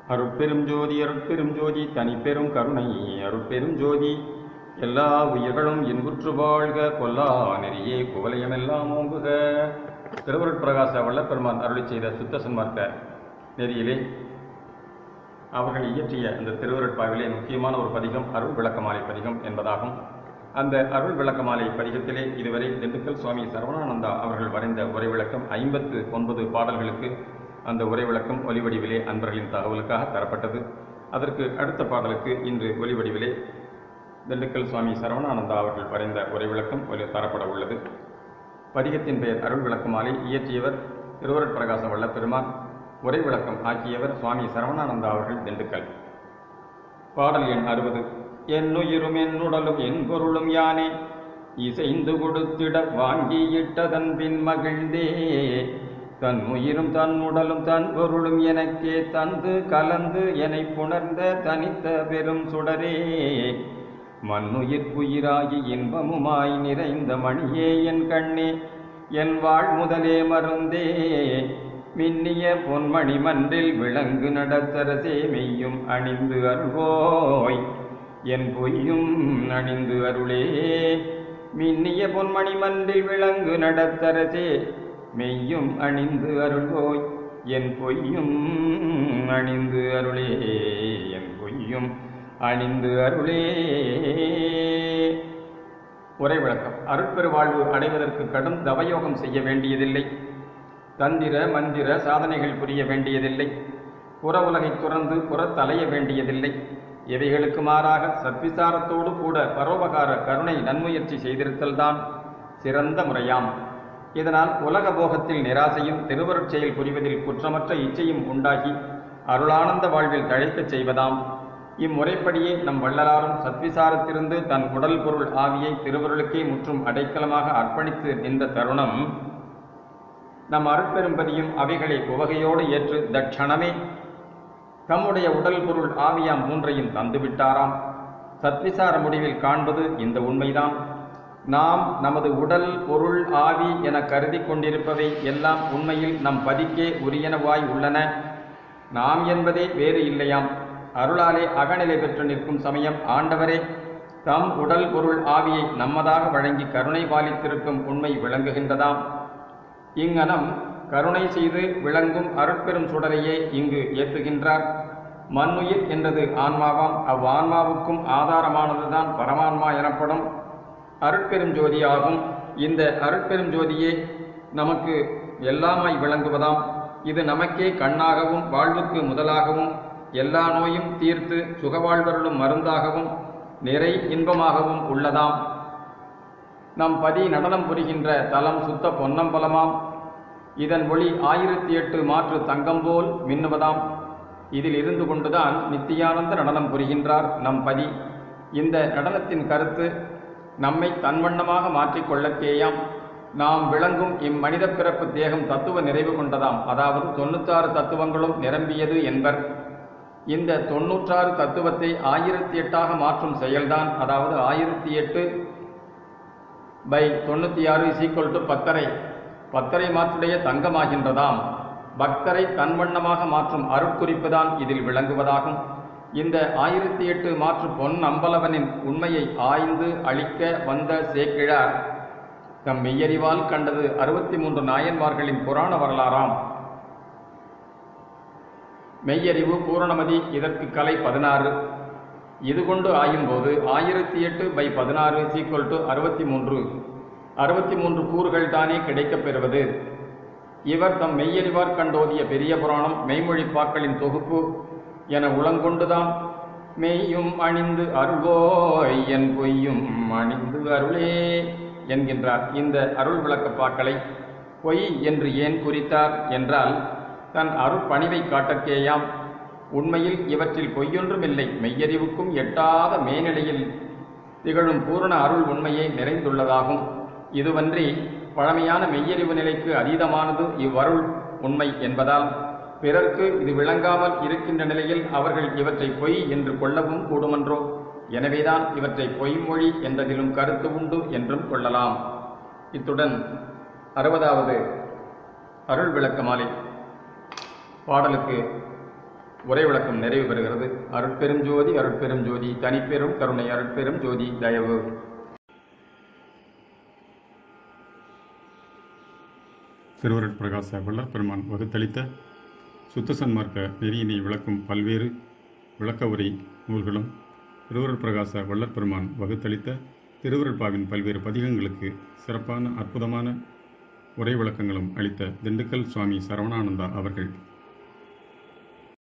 அருட்பெரும் ஜோதி அருட்பெரும் ஜோதி தனிப்பெரும் கருணை அருட்பெரும் ஜோதி எல்லா உயிர்களும் இன்புற்று வாழ்க கொல்லா நெறியே குவலயமெல்லாம் ஓங்குக திருவருட்பிரகாச வல்லப்பெருமான் அருளி செய்த சுத்த சன்மார்க்க நெறியிலே அவர்கள் இயற்றிய அந்த திருவருட்பாவிலே முக்கியமான ஒரு பதிகம் அருள் விளக்கமாலை பதிகம் என்பதாகும் அந்த அருள் விளக்கமாலை பதிகத்திலே இதுவரை திண்டுக்கல் சுவாமி சரவணானந்தா அவர்கள் வரைந்த உரை விளக்கம் ஐம்பத்து ஒன்பது பாடல்களுக்கு அந்த உரை விளக்கம் ஒலிவடிவிலே அன்பர்களின் தகவலுக்காக தரப்பட்டது அதற்கு அடுத்த பாடலுக்கு இன்று ஒலிவடிவிலே திண்டுக்கல் சுவாமி சரவணானந்தா அவர்கள் வரைந்த உரை விளக்கம் ஒலி தரப்பட உள்ளது பதிகத்தின் பெயர் அருள் விளக்கமாலை இயற்றியவர் திருவருட்பிரகாச வல்லப்பெருமான் உரை விளக்கம் ஆக்கியவர் சுவாமி சரவணானந்தா அவர்கள் திண்டுக்கல் பாடல் எண் அறுபது என்னுயிரும் என்னுடலும் என் பொருளும் யானே இசைந்து கொடுத்திட வாங்கியிட்டதன் பின் மகிழ்ந்தே தன் உயிரும் தன் உடலும் தன் பொருளும் எனக்கே தந்து கலந்து என்னை புணர்ந்த தனித்த பெரும் சுடரே மண்ணுயிர்க்குயிராகி இன்பமுமாய் நிறைந்த மணியே என் கண்ணே என் வாழ் முதலே மருந்தே மின்னிய பொன்மணி மன்றில் விளங்கு நடத்தரசே மெய்யும் அணிந்து அருள்வோய் என் பொய்யும் அணிந்து அருளே மின்னிய பொன்மணி மன்றில் விளங்கு நடத்தரசே மெய்யும் அணிந்து அருள்வோய் என் பொய்யும் அணிந்து அருளே என் பொய்யும் அணிந்து அருளே உரை விளக்கம் அருட்பெருவாழ்வு அடைவதற்கு கடும் தவயோகம் செய்ய வேண்டியதில்லை தந்திர மந்திர சாதனைகள் புரிய வேண்டியதில்லை புற உலகை துறந்து புறத்தலைய வேண்டியதில்லை இவைகளுக்கு மாறாக சத்விசாரத்தோடு கூட பரோபகார கருணை நன்முயற்சி செய்திருத்தல்தான் சிறந்த முறையாம் இதனால் உலக போகத்தில் நிராசையும் திருவருட் செயல் புரிவதில் குற்றமற்ற இச்சையும் உண்டாகி அருளானந்த வாழ்வில் தழைக்கச் செய்வதாம் இம்முறைப்படியே நம் வள்ளலாரும் சத்விசாரத்திலிருந்து தன் உடல் பொருள் ஆவியை திருவருளுக்கே முற்றும் அடைக்கலமாக அர்ப்பணித்து நின்ற தருணம் நம் அருட்பெரும்பதியும் அவைகளை உவகையோடு ஏற்று தட்சணமே தம்முடைய உடல் பொருள் ஆவியாம் மூன்றையும் தந்துவிட்டாராம் சத்விசார முடிவில் காண்பது இந்த உண்மைதான் நாம் நமது உடல் பொருள் ஆவி என கருதி கொண்டிருப்பவை எல்லாம் உண்மையில் நம் பதிக்கே உரியனவாய் உள்ளன நாம் என்பதே வேறு இல்லையாம் அருளாலே அகநிலை பெற்று நிற்கும் சமயம் ஆண்டவரே தம் உடல் பொருள் ஆவியை நம்மதாக வழங்கி கருணை பாலித்திருக்கும் உண்மை விளங்குகின்றதாம் இங்கனம் கருணை செய்து விளங்கும் அருட்பெரும் சுடரையே இங்கு ஏற்றுகின்றார் மண்ணுயிர் என்றது ஆன்மாவாம் அவ்வான்மாவுக்கும் ஆதாரமானதுதான் பரமான்மா எனப்படும் அருட்பெரும் ஜோதி ஆகும் இந்த அருட்பெரும் ஜோதியே நமக்கு எல்லாமாய் விளங்குவதாம் இது நமக்கே கண்ணாகவும் வாழ்வுக்கு முதலாகவும் எல்லா நோயும் தீர்த்து சுகவாழ்வருளும் மருந்தாகவும் நிறை இன்பமாகவும் உள்ளதாம் நம் பதி நடனம் புரிகின்ற தலம் சுத்த பொன்னம்பலமாம் இதன் ஒளி ஆயிரத்தி எட்டு மாற்று தங்கம் போல் மின்னுவதாம் இதில் இருந்து கொண்டுதான் நித்தியானந்த நடனம் புரிகின்றார் நம் பதி இந்த நடனத்தின் கருத்து நம்மை தன்வண்ணமாக மாற்றிக்கொள்ளக்கேயாம் நாம் விளங்கும் இம்மனித பிறப்பு தேகம் தத்துவ நிறைவு கொண்டதாம் அதாவது தொண்ணூத்தாறு தத்துவங்களும் நிரம்பியது என்பர் இந்த தொன்னூற்றாறு தத்துவத்தை ஆயிரத்தி எட்டாக மாற்றும் செயல்தான் அதாவது ஆயிரத்தி எட்டு பை தொண்ணூற்றி ஆறு இஸ் ஈக்குவல் டு பத்தரை பத்தரை மாற்றுடைய தங்கமாகின்றதாம் பக்தரை தன்வண்ணமாக மாற்றும் அருட்குறிப்புதான் இதில் விளங்குவதாகும் இந்த ஆயிரத்தி எட்டு மாற்று பொன் அம்பலவனின் உண்மையை ஆய்ந்து அழிக்க வந்த சேக்கிழார் தம் மெய்யறிவால் கண்டது அறுபத்தி மூன்று நாயன்மார்களின் புராண வரலாறாம் மெய்யறிவு பூரணமதி இதற்கு கலை பதினாறு இது கொண்டு ஆயும்போது ஆயிரத்தி எட்டு பை பதினாறு சீக்குவல் டு அறுபத்தி மூன்று அறுபத்தி மூன்று கூறுகள் தானே கிடைக்கப் பெறுவது இவர் தம் மெய்யறிவார் கண்டோதிய பெரிய புராணம் மெய்மொழிப்பாக்களின் தொகுப்பு என உளங்கொண்டுதான் மெய்யும் அணிந்து அருள்வோய் என் பொய்யும் அணிந்து அருளே என்கின்றார் இந்த அருள் விளக்கப்பாக்களை பொய் என்று ஏன் குறித்தார் என்றால் தன் அருட்பணிவை காட்டற்கேயாம் உண்மையில் இவற்றில் பொய்யொன்றுமில்லை மெய்யறிவுக்கும் எட்டாத மேனிலையில் திகழும் பூரண அருள் உண்மையே நிறைந்துள்ளதாகும் இதுவன்றி பழமையான மெய்யறிவு நிலைக்கு அதீதமானது இவ்வருள் உண்மை என்பதால் பிறர்க்கு இது விளங்காமல் இருக்கின்ற நிலையில் அவர்கள் இவற்றை பொய் என்று கொள்ளவும் கூடுமன்றோ எனவேதான் இவற்றை பொய்மொழி என்பதிலும் கருத்து உண்டு என்றும் கொள்ளலாம் இத்துடன் அறுபதாவது அருள் விளக்க மாலை பாடலுக்கு உரை விளக்கம் நிறைவு பெறுகிறது அருட்பெரும் ஜோதி அருட்பெரும் ஜோதி தனிப்பெரும் கருணை அருட்பெரும் ஜோதி தயவு திருவருட் பிரகாச வள்ளற் பெருமான் வகுத்தளித்த சுத்த சன்மார்க்க நெறியினை விளக்கும் பல்வேறு விளக்க உரை நூல்களும் திருவருட் பிரகாச வள்ளற் பெருமான் வகுத்தளித்த திருவருட்பாவின் பல்வேறு பதிகங்களுக்கு சிறப்பான அற்புதமான உரை விளக்கங்களும் அளித்த திண்டுக்கல் சுவாமி சரவணானந்தா அவர்கள்